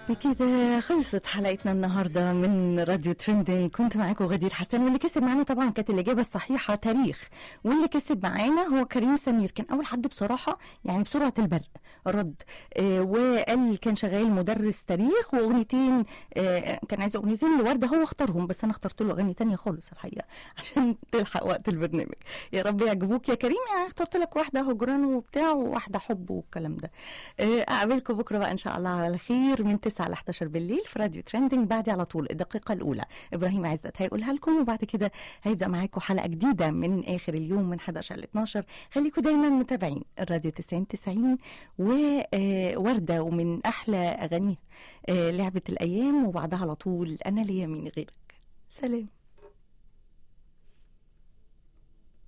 بكده خلصت حلقتنا النهارده من راديو ترندنج كنت معاكم غدير حسن واللي كسب معانا طبعا كانت الاجابه الصحيحه تاريخ واللي كسب معانا هو كريم سمير كان اول حد بصراحه يعني بسرعه البرق رد آه وقال كان شغال مدرس تاريخ واغنيتين آه كان عايز اغنيتين لورده هو اختارهم بس انا اخترت له اغاني تانية خالص الحقيقه عشان تلحق وقت البرنامج يا رب يعجبوك يا كريم يعني اخترت لك واحده هجران وبتاع وواحده حب والكلام ده آه اقابلكم بكره بقى ان شاء الله على خير من 9 ل 11 بالليل في راديو ترندنج بعدي على طول الدقيقه الاولى ابراهيم عزت هيقولها لكم وبعد كده هيبدا معاكم حلقه جديده من اخر اليوم من 11 ل 12 خليكم دايما متابعين الراديو 90 90 وورده ومن احلى اغانيها آه، لعبه الايام وبعدها على طول انا ليا مين غيرك سلام